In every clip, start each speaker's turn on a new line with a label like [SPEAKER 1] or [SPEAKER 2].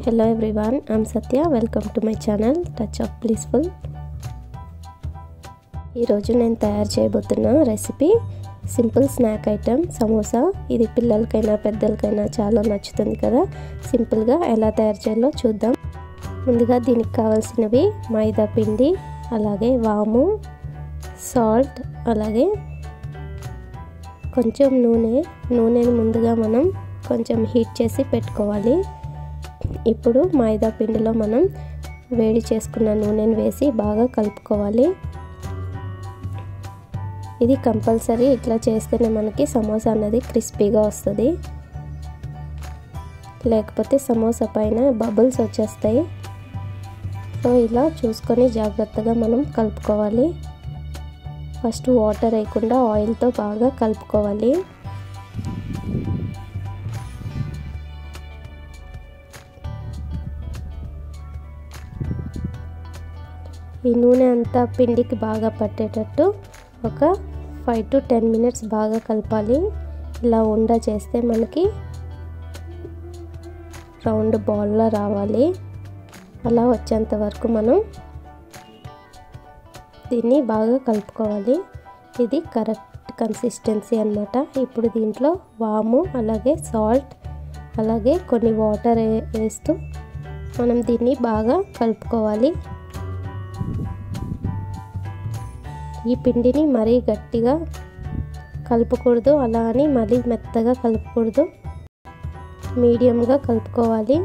[SPEAKER 1] hello everyone I'm Satya welcome to my channel touch of blissful ఈరోజు నేను తయారు చేయబోతున్న recipe simple snack item samosa ఇది పిల్లలకైనా పెద్దలకైనా చాలా నచ్చుతుంది కదా సింపుల్గా ఎలా తయారు చేయాలో చూద్దాం ముందుగా దీనికి కావాల్సినవి మైదా పిండి అలాగే వాము సాల్ట్ అలాగే కొంచెం నూనె నూనెని ముందుగా మనం కొంచెం హీట్ చేసి పెట్టుకోవాలి ఇప్పుడు మైదా పిండిలో మనం వేడి చేసుకున్న నూనెని వేసి బాగా కలుపుకోవాలి ఇది కంపల్సరీ ఇట్లా చేస్తేనే మనకి సమోసా అనేది క్రిస్పీగా వస్తుంది లేకపోతే సమోసా పైన బబుల్స్ వచ్చేస్తాయి సో ఇలా చూసుకొని జాగ్రత్తగా మనం కలుపుకోవాలి ఫస్ట్ వాటర్ వేయకుండా ఆయిల్తో బాగా కలుపుకోవాలి ఈ నూనె అంతా పిండికి బాగా పట్టేటట్టు ఒక ఫైవ్ టు టెన్ మినిట్స్ బాగా కలపాలి ఇలా ఉండ చేస్తే మనకి రౌండ్ బాల్లో రావాలి అలా వచ్చేంత వరకు మనం దీన్ని బాగా కలుపుకోవాలి ఇది కరెక్ట్ కన్సిస్టెన్సీ అనమాట ఇప్పుడు దీంట్లో వాము అలాగే సాల్ట్ అలాగే కొన్ని వాటర్ వేస్తూ మనం దీన్ని బాగా కలుపుకోవాలి ఈ పిండిని మరీ గట్టిగా కలుపుకూడదు అలా అని మరీ మెత్తగా కలుపుకూడదు మీడియంగా కలుపుకోవాలి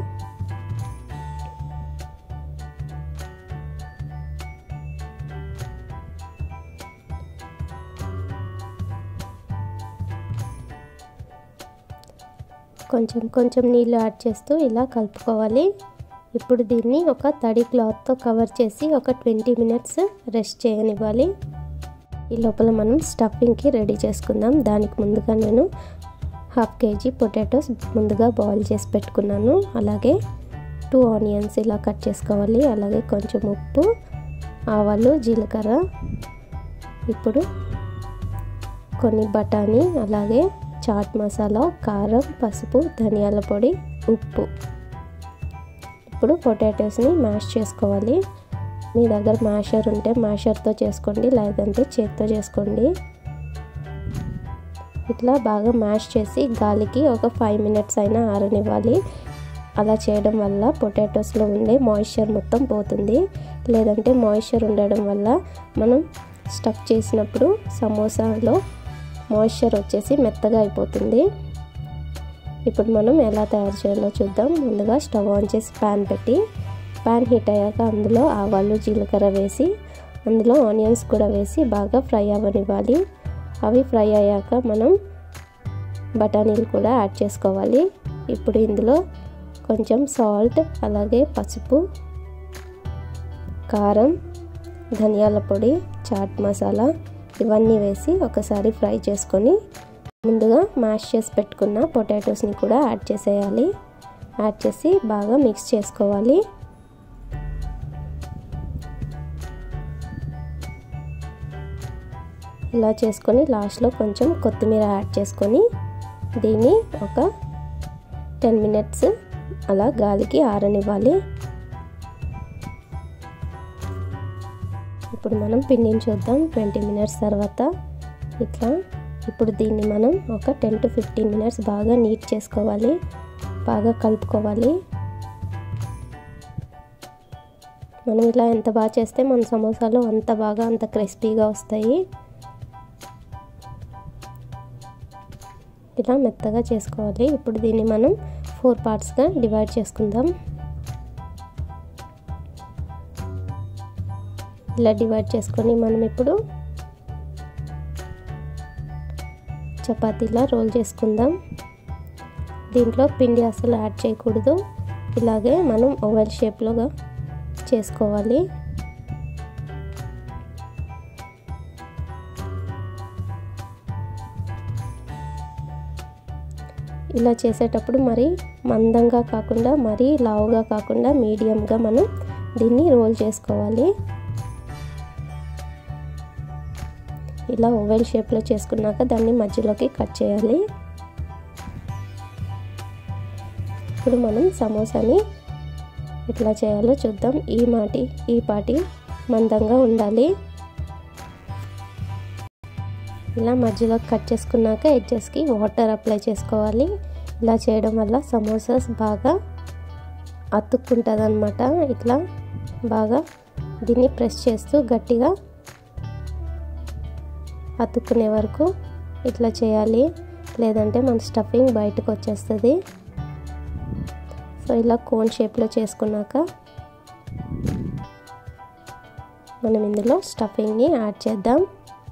[SPEAKER 1] కొంచెం కొంచెం నీళ్ళు యాడ్ చేస్తూ ఇలా కలుపుకోవాలి ఇప్పుడు దీన్ని ఒక తడి క్లాత్తో కవర్ చేసి ఒక ట్వంటీ మినిట్స్ రెస్ట్ చేయనివ్వాలి ఈ లోపల మనం స్టఫింగ్కి రెడీ చేసుకుందాం దానికి ముందుగా నేను హాఫ్ కేజీ పొటాటోస్ ముందుగా బాయిల్ చేసి పెట్టుకున్నాను అలాగే టూ ఆనియన్స్ ఇలా కట్ చేసుకోవాలి అలాగే కొంచెం ఉప్పు ఆవాలు జీలకర్ర ఇప్పుడు కొన్ని బఠానీ అలాగే చాట్ మసాలా కారం పసుపు ధనియాల పొడి ఉప్పు ఇప్పుడు పొటాటోస్ని మ్యాష్ చేసుకోవాలి మీ దగ్గర మ్యాషర్ ఉంటే మ్యాషర్తో చేసుకోండి లేదంటే చేత్తో చేసుకోండి ఇట్లా బాగా మ్యాష్ చేసి గాలికి ఒక ఫైవ్ మినిట్స్ అయినా ఆరనివ్వాలి అలా చేయడం వల్ల పొటాటోస్లో ఉండే మాయిశ్చర్ మొత్తం పోతుంది లేదంటే మాయిశ్చర్ ఉండడం వల్ల మనం స్టఫ్ చేసినప్పుడు సమోసాలో మాయిశ్చర్ వచ్చేసి మెత్తగా అయిపోతుంది ఇప్పుడు మనం ఎలా తయారు చేయాలో చూద్దాం ముందుగా స్టవ్ ఆన్ చేసి ప్యాన్ పెట్టి ప్యాన్ హీట్ అయ్యాక అందులో ఆవాలు జీలకర్ర వేసి అందులో ఆనియన్స్ కూడా వేసి బాగా ఫ్రై అవ్వనివ్వాలి అవి ఫ్రై అయ్యాక మనం బఠానీలు కూడా యాడ్ చేసుకోవాలి ఇప్పుడు ఇందులో కొంచెం సాల్ట్ అలాగే పసుపు కారం ధనియాల పొడి చాట్ మసాలా ఇవన్నీ వేసి ఒకసారి ఫ్రై చేసుకొని ముందుగా మ్యాష్ చేసి పెట్టుకున్న పొటాటోస్ని కూడా యాడ్ చేసేయాలి యాడ్ చేసి బాగా మిక్స్ చేసుకోవాలి ఇలా చేసుకొని లాస్ట్లో కొంచెం కొత్తిమీర యాడ్ చేసుకొని దీన్ని ఒక టెన్ మినిట్స్ అలా గాలికి ఆరనివ్వాలి ఇప్పుడు మనం పిండిని చూద్దాం ట్వంటీ మినిట్స్ తర్వాత ఇట్లా ఇప్పుడు దీన్ని మనం ఒక టెన్ టు ఫిఫ్టీన్ మినిట్స్ బాగా నీట్ చేసుకోవాలి బాగా కలుపుకోవాలి మనం ఇలా ఎంత బాగా చేస్తే మన సమోసాలు అంత బాగా అంత క్రిస్పీగా వస్తాయి ఇలా మెత్తగా చేసుకోవాలి ఇప్పుడు దీన్ని మనం ఫోర్ పార్ట్స్గా డివైడ్ చేసుకుందాం ఇలా డివైడ్ చేసుకొని మనం ఇప్పుడు చపాతీలా రోల్ చేసుకుందాం దీంట్లో పిండి అసలు యాడ్ చేయకూడదు ఇలాగే మనం ఓవెల్ షేప్లోగా చేసుకోవాలి ఇలా చేసేటప్పుడు మరి మందంగా కాకుండా మరీ లావుగా కాకుండా మీడియంగా మనం దీన్ని రోల్ చేసుకోవాలి ఇలా ఓవెల్ షేప్లో చేసుకున్నాక దాన్ని మధ్యలోకి కట్ చేయాలి ఇప్పుడు మనం సమోసాని ఎట్లా చేయాలో చూద్దాం ఈ మాటి ఈ పాటి మందంగా ఉండాలి ఇలా మధ్యలో కట్ చేసుకున్నాక ఎడ్జెస్కి వాటర్ అప్లై చేసుకోవాలి ఇలా చేయడం వల్ల సమోసాస్ బాగా అతుక్కుంటుంది అనమాట ఇట్లా బాగా దీన్ని ప్రెస్ చేస్తూ గట్టిగా అతుక్కునే వరకు ఇట్లా చేయాలి లేదంటే మన స్టఫింగ్ బయటకు వచ్చేస్తుంది సో ఇలా కోన్ షేప్లో చేసుకున్నాక మనం ఇందులో స్టఫింగ్ని యాడ్ చేద్దాం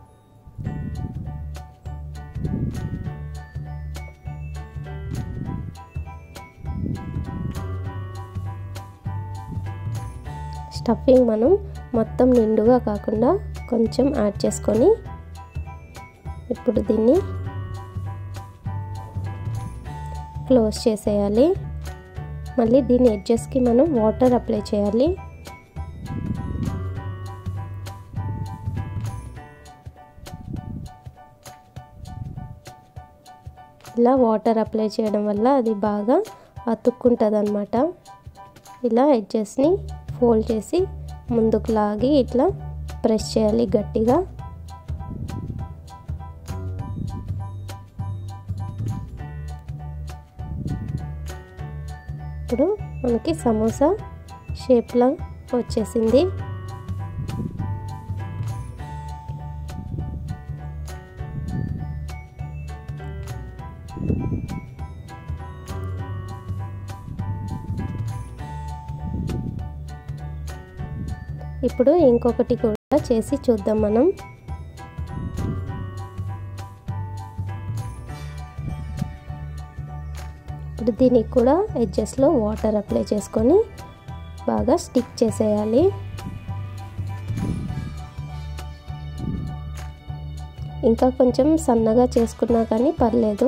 [SPEAKER 1] స్టఫింగ్ మనం మొత్తం నిండుగా కాకుండా కొంచెం యాడ్ చేసుకొని ఇప్పుడు దీన్ని క్లోజ్ చేసేయాలి మళ్ళీ దీని ఎడ్జెస్కి మనం వాటర్ అప్లై చేయాలి ఇలా వాటర్ అప్లై చేయడం వల్ల అది బాగా అతుక్కుంటుంది అనమాట ఇలా ఎడ్జెస్ని ఫోల్డ్ చేసి ముందుకు లాగి ఇట్లా ప్రెస్ చేయాలి గట్టిగా ఇప్పుడు మనకి సమోసా షేప్లో వచ్చేసింది ఇప్పుడు ఇంకొకటి కూడా చేసి చూద్దాం మనం ఇప్పుడు దీనికి కూడా ఎడ్జెస్లో వాటర్ అప్లై చేసుకొని బాగా స్టిక్ చేసేయాలి ఇంకా కొంచెం సన్నగా చేసుకున్నా కానీ పర్లేదు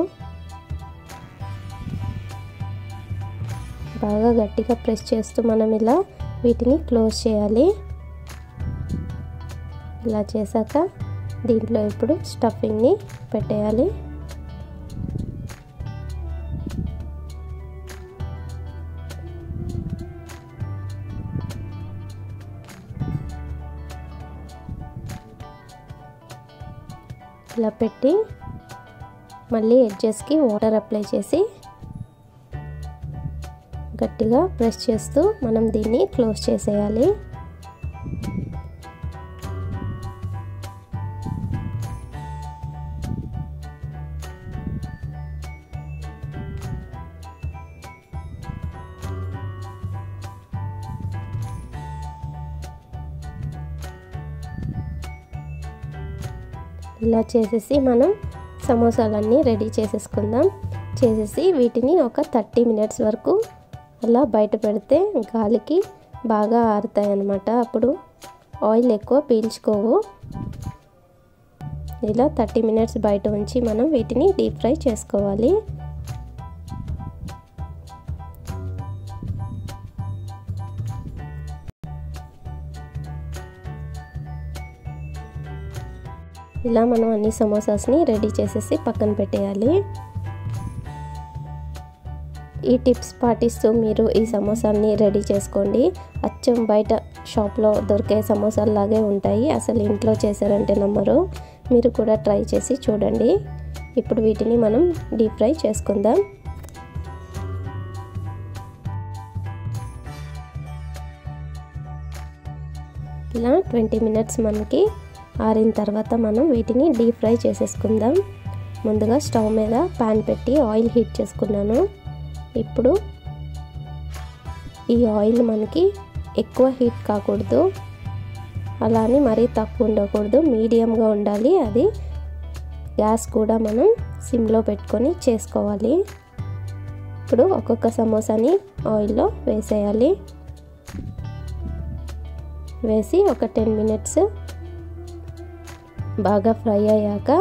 [SPEAKER 1] బాగా గట్టిగా ప్రెస్ చేస్తూ మనం ఇలా వీటిని క్లోజ్ చేయాలి ఇలా చేశాక దీంట్లో ఇప్పుడు స్టఫింగ్ని పెట్టేయాలి ఇలా పెట్టి మళ్ళీ ఎడ్జెస్కి వాటర్ అప్లై చేసి గట్టిగా ప్రెస్ చేస్తూ మనం దీన్ని క్లోజ్ చేసేయాలి ఇలా చేసేసి మనం సమోసాలన్నీ రెడీ చేసేసుకుందాం చేసేసి వీటిని ఒక థర్టీ మినిట్స్ వరకు అలా బయట పెడితే గాలికి బాగా ఆరుతాయి అన్నమాట అప్పుడు ఆయిల్ ఎక్కువ పీల్చుకోవు ఇలా థర్టీ మినిట్స్ బయట ఉంచి మనం వీటిని డీప్ ఫ్రై చేసుకోవాలి ఇలా మనం అన్ని సమోసాస్ని రెడీ చేసేసి పక్కన పెట్టేయాలి ఈ టిప్స్ పాటిస్తూ మీరు ఈ సమోసాన్ని రెడీ చేసుకోండి అచ్చం బయట షాప్లో దొరికే సమోసాల్లాగే ఉంటాయి అసలు ఇంట్లో చేశారంటే నమ్మరు మీరు కూడా ట్రై చేసి చూడండి ఇప్పుడు వీటిని మనం డీప్ ఫ్రై చేసుకుందాం ఇలా ట్వంటీ మినిట్స్ మనకి ఆరిన తర్వాత మనం వీటిని డీప్ ఫ్రై చేసేసుకుందాం ముందుగా స్టవ్ మీద పాన్ పెట్టి ఆయిల్ హీట్ చేసుకున్నాను ఇప్పుడు ఈ ఆయిల్ మనకి ఎక్కువ హీట్ కాకూడదు అలా అని మరీ తక్కువ ఉండకూడదు మీడియంగా ఉండాలి అది గ్యాస్ కూడా మనం సిమ్లో పెట్టుకొని చేసుకోవాలి ఇప్పుడు ఒక్కొక్క సమోసాని ఆయిల్లో వేసేయాలి వేసి ఒక టెన్ మినిట్స్ బాగా ఫ్రై అయ్యాక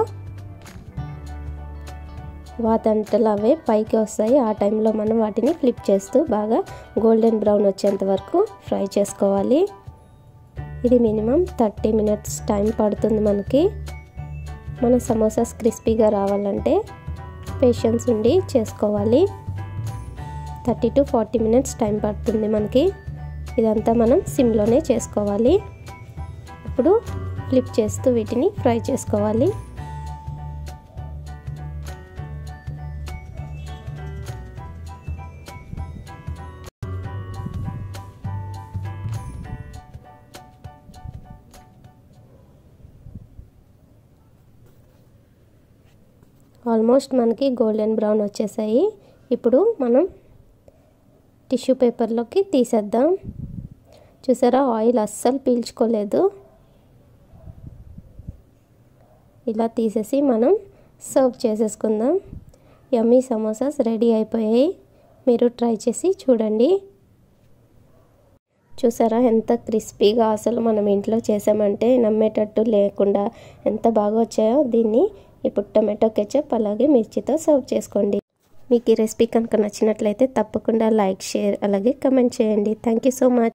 [SPEAKER 1] వాతంటలు అవే పైకి వస్తాయి ఆ టైంలో మనం వాటిని ఫ్లిప్ చేస్తూ బాగా గోల్డెన్ బ్రౌన్ వచ్చేంత వరకు ఫ్రై చేసుకోవాలి ఇది మినిమం థర్టీ మినిట్స్ టైం పడుతుంది మనకి మన సమోసాస్ క్రిస్పీగా రావాలంటే పేషెన్స్ ఉండి చేసుకోవాలి thirty to forty minutes time పడుతుంది మనకి ఇదంతా మనం సిమ్లోనే చేసుకోవాలి ఇప్పుడు ఫ్లిప్ చేస్తూ వీటిని ఫ్రై చేసుకోవాలి ఆల్మోస్ట్ మనకి గోల్డెన్ బ్రౌన్ వచ్చేసాయి ఇప్పుడు మనం టిష్యూ పేపర్లోకి తీసేద్దాం చూసారా ఆయిల్ అస్సలు పీల్చుకోలేదు ఇలా తీసేసి మనం సర్వ్ చేసేసుకుందాం యమ్మీ సమోసాస్ రెడీ అయిపోయాయి మీరు ట్రై చేసి చూడండి చూసారా ఎంత క్రిస్పీగా అసలు మనం ఇంట్లో చేసామంటే నమ్మేటట్టు లేకుండా ఎంత బాగా వచ్చాయో దీన్ని ఇప్పుడు టమాటో కెచప్ అలాగే మిర్చితో సర్వ్ చేసుకోండి మీకు ఈ రెసిపీ కనుక నచ్చినట్లయితే తప్పకుండా లైక్ షేర్ అలాగే కమెంట్ చేయండి థ్యాంక్ యూ సో మచ్